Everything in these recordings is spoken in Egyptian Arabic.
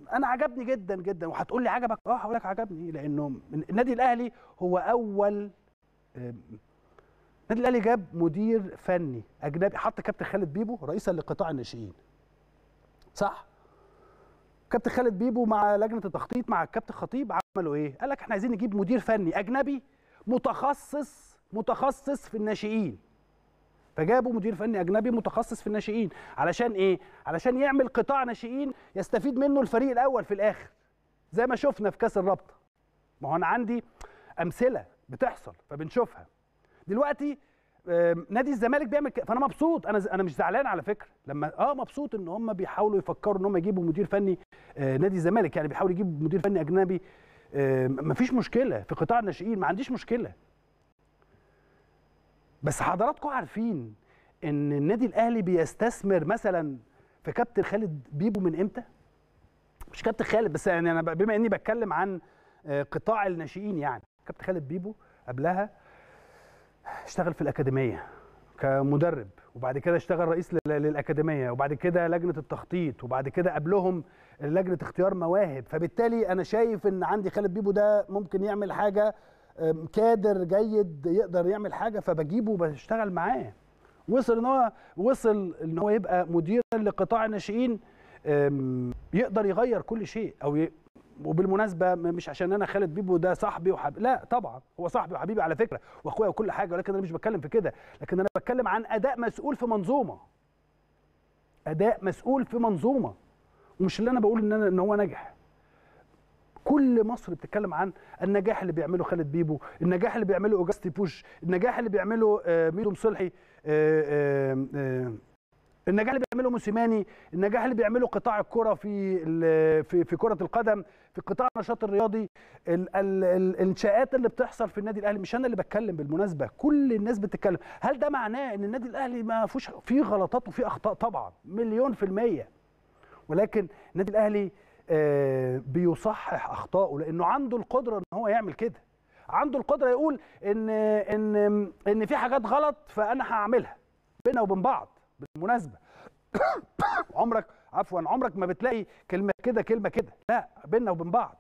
انا عجبني جدا جدا وهتقول لي عجبك اه هقول لك عجبني لانه النادي الاهلي هو اول آم، النادي الاهلي جاب مدير فني اجنبي حط كابتن خالد بيبو رئيسا لقطاع الناشئين صح كابتن خالد بيبو مع لجنه التخطيط مع الكابتن خطيب عملوا ايه قال لك احنا عايزين نجيب مدير فني اجنبي متخصص متخصص في الناشئين فجابوا مدير فني اجنبي متخصص في الناشئين علشان ايه علشان يعمل قطاع ناشئين يستفيد منه الفريق الاول في الاخر زي ما شفنا في كاس الرابطه ما هو انا عندي امثله بتحصل فبنشوفها دلوقتي آم، نادي الزمالك بيعمل كده فانا مبسوط انا انا مش زعلان على فكره لما اه مبسوط ان هم بيحاولوا يفكروا ان هم يجيبوا مدير فني آه، نادي الزمالك يعني بيحاولوا يجيبوا مدير فني اجنبي آه، مفيش مشكله في قطاع الناشئين ما عنديش مشكله بس حضراتكم عارفين ان النادي الاهلي بيستثمر مثلا في كابتن خالد بيبو من امتى مش كابتن خالد بس يعني انا ب- بما اني بتكلم عن آه، قطاع الناشئين يعني كابتن خالد بيبو قبلها اشتغل في الاكاديميه كمدرب وبعد كده اشتغل رئيس لل- للاكاديميه وبعد كده لجنه التخطيط وبعد كده قبلهم لجنه اختيار مواهب فبالتالي انا شايف ان عندي خالد بيبو ده ممكن يعمل حاجه أم، كادر جيد يقدر يعمل حاجه فبجيبه وبشتغل معاه وصل ان هو وصل ان هو يبقى مديرا لقطاع الناشئين أم، يقدر يغير كل شيء او ي... وبالمناسبه م- مش عشان انا خالد بيبو ده صاحبي وحبيبي لا طبعا هو صاحبي وحبيبي على فكره واخويا وكل حاجه ولكن انا مش بتكلم في كده لكن انا بتكلم عن اداء مسؤول في منظومه اداء مسؤول في منظومه ومش اللي انا بقول ان أنا ان هو نجح كل مصر بتتكلم عن النجاح اللي بيعمله خالد بيبو النجاح اللي بيعمله اوجاستي بوش النجاح اللي بيعمله آه، ميدو مصلحي آه، آه، آه، النجاح اللي بيعمله موسيماني النجاح اللي بيعمله قطاع الكره في ال- في في كره القدم في قطاع النشاط الرياضي ال- ال- ال- الانشاءات اللي بتحصل في النادي الاهلي مش انا اللي بتكلم بالمناسبه كل الناس بتتكلم هل ده معناه ان النادي الاهلي ما فيهوش فيه غلطات وفيه اخطاء طبعا مليون في الميه ولكن النادي الاهلي آه، بيصحح اخطائه لانه عنده القدره ان هو يعمل كده عنده القدره يقول ان ان ان في حاجات غلط فانا هعملها بيننا وبين بعض بالمناسبه عمرك عفوا عمرك ما بتلاقي كلمه كده كلمه كده لا بيننا وبين بعض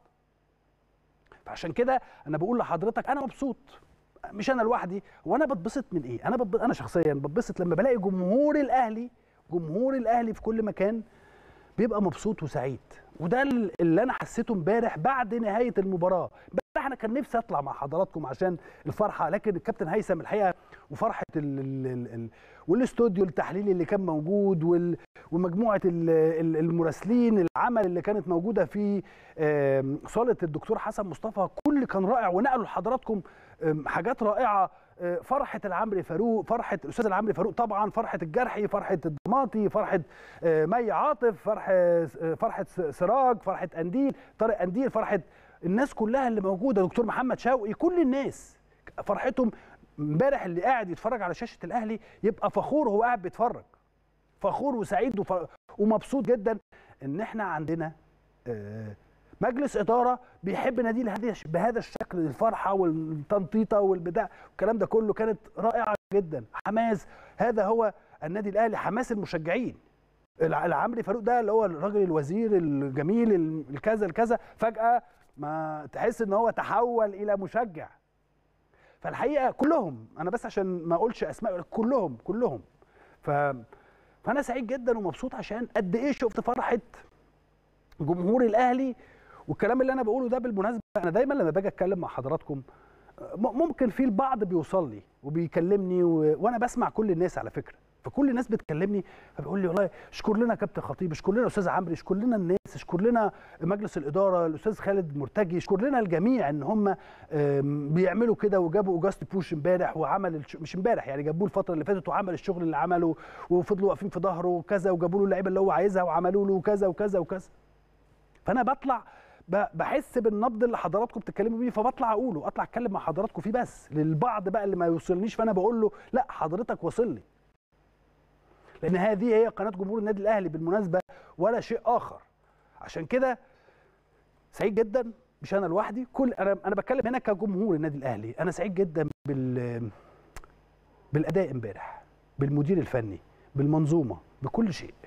فعشان كده انا بقول لحضرتك انا مبسوط مش انا لوحدي وانا بتبسط من ايه انا بب... انا شخصيا بتبسط لما بلاقي جمهور الاهلي جمهور الاهلي في كل مكان بيبقى مبسوط وسعيد وده ال- اللي انا حسيته امبارح بعد نهايه المباراه امبارح انا كان نفسي اطلع مع حضراتكم عشان الفرحه لكن الكابتن هيثم الحقيقه وفرحه ال ال ال ال والاستوديو التحليلي اللي كان موجود وال ومجموعه ال- ال- المراسلين العمل اللي كانت موجوده في آم، صاله الدكتور حسن مصطفى كل كان رائع ونقلوا لحضراتكم آم، حاجات رائعه آه، فرحه العمري فاروق فرحه الاستاذ العمري فاروق طبعا فرحه الجرحي فرحه الضماطي فرحه آه، مي عاطف فرحه آه، فرحه س- سراج فرحه انديل طارق انديل فرحه الناس كلها اللي موجوده دكتور محمد شوقي كل الناس فرحتهم امبارح اللي قاعد يتفرج على شاشه الاهلي يبقى فخور وهو قاعد بيتفرج فخور وسعيد وف... ومبسوط جدا ان احنا عندنا آه، مجلس اداره بيحب نادي الهدي بهذا الشكل الفرحه والتنطيطه والبتاع الكلام ده كله كانت رائعه جدا حماس هذا هو النادي الاهلي حماس المشجعين الع- العمري فاروق ده اللي هو الراجل الوزير الجميل ال- الكذا الكذا فجاه ما تحس ان هو تحول الى مشجع فالحقيقه كلهم انا بس عشان ما اقولش اسماء كلهم كلهم ف فانا سعيد جدا ومبسوط عشان قد ايه شفت فرحه جمهور الاهلي والكلام اللي انا بقوله ده بالمناسبه انا دايما لما باجي اتكلم مع حضراتكم م- ممكن في البعض بيوصل لي وبيكلمني و... وانا بسمع كل الناس على فكره فكل الناس بتكلمني فبيقول لي والله اشكر لنا كابتن خطيب اشكر لنا استاذ عمرو اشكر لنا الناس اشكر لنا مجلس الاداره الاستاذ خالد مرتجي اشكر لنا الجميع ان هم آم، بيعملوا كده وجابوا اوجاست بوش امبارح وعمل الش... مش امبارح يعني جابوه الفتره اللي فاتت وعمل الشغل اللي عمله وفضلوا واقفين في ظهره وكذا وجابوا له اللعيبه اللي هو عايزها وعملوا له كذا وكذا وكذا فانا بطلع ب- بحس بالنبض اللي حضراتكم بتتكلموا بيه فبطلع اقوله اطلع اتكلم مع حضراتكم فيه بس للبعض بقى اللي ما يوصلنيش فانا بقول له لا حضرتك واصل لي لان هذه هي قناه جمهور النادي الاهلي بالمناسبه ولا شيء اخر عشان كده سعيد جدا مش انا لوحدي كل انا انا بتكلم هنا كجمهور النادي الاهلي انا سعيد جدا بال بالاداء امبارح بالمدير الفني بالمنظومه بكل شيء